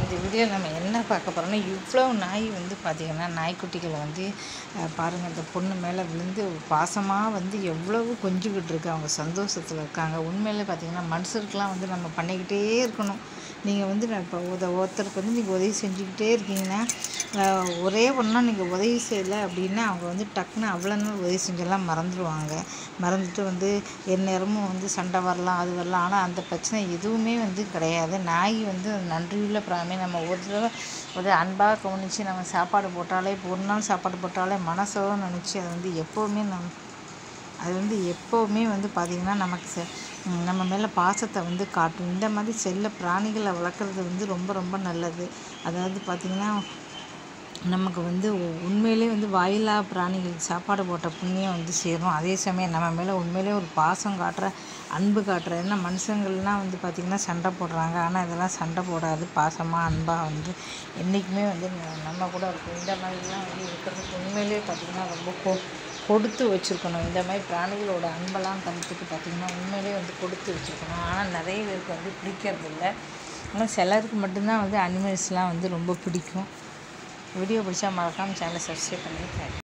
இந்த வீடியோவில் நம்ம என்ன பார்க்க போகிறோம்னா இவ்வளோ நாய் வந்து பார்த்திங்கன்னா நாய்க்குட்டிகளை வந்து அஹ், பாருங்கள் இந்த பொண்ணு மேலே விழுந்து பாசமாக வந்து எவ்வளவு கொஞ்சிக்கிட்டு இருக்கு அவங்க சந்தோஷத்தில் இருக்காங்க உண்மையிலே பார்த்திங்கன்னா மனுஷருக்கெலாம் வந்து நம்ம பண்ணிக்கிட்டே இருக்கணும் நீங்கள் வந்து நான் இப்போ உத ஒருத்தருக்கு வந்து நீங்கள் உதவி செஞ்சுக்கிட்டே இருக்கீங்கன்னா அஹ், ஒரே ஒன்றா நீங்கள் உதவி செய்யலை அப்படின்னா அவங்க வந்து டக்குன்னு அவ்வளோ நாள் உதவி செஞ்செல்லாம் மறந்துடுவாங்க மறந்துட்டு வந்து எந்நேரமும் வந்து சண்டை வரலாம் அது வரலாம் ஆனால் அந்த பிரச்சனை எதுவுமே வந்து கிடையாது நாய் வந்து நன்றியுள்ள பிராமி நம்ம ஒரு தடவை ஒரு அன்பாக கவனித்து நம்ம சாப்பாடு போட்டாலே இப்போ ஒரு நாள் சாப்பாடு போட்டாலே மனசோட நினச்சி அது வந்து எப்போவுமே நம் அது வந்து எப்போவுமே வந்து பார்த்திங்கன்னா நமக்கு செ- ம், நம்ம மேலே பாசத்தை வந்து காட்டும் இந்த மாதிரி செல்ல பிராணிகளை வளர்க்குறது வந்து ரொம்ப ரொம்ப நல்லது அதாவது பார்த்திங்கன்னா நமக்கு வந்து உ- உண்மையிலே வந்து வாயில்லா பிராணிகளுக்கு சாப்பாடு போட்ட புண்ணியம் வந்து சேரும் அதே சமயம் நம்ம மேலே உண்மையிலே ஒரு பாசம் காட்டுற அன்பு காட்டுற ஏன்னா மனுஷங்கள்லாம் வந்து பார்த்திங்கன்னா சண்டை போடுறாங்க ஆனால் இதெல்லாம் சண்டை போடாது பாசமாக அன்பாக வந்து என்றைக்குமே வந்து ந- நம்ம கூட இருக்கும் இந்த மாதிரிலாம் வந்து இருக்கிறதுக்கு உண்மையிலே பார்த்திங்கன்னா ரொம்ப கொ கொடுத்து வச்சுருக்கணும் இந்த மாதிரி பிராணிகளோட அன்பெல்லாம் கருத்துக்கு பார்த்திங்கன்னா உண்மையிலே வந்து கொடுத்து வச்சுருக்கணும் ஆனால் நிறைய பேருக்கு வந்து பிடிக்கிறது இல்லை ஆனால் சிலருக்கு மட்டும்தான் வந்து அனிமல்ஸ்லாம் வந்து ரொம்ப பிடிக்கும் வீடியோ பிடிச்சா மறக்காமல் சேனலை சப்ஸ்கிரைப் பண்ணி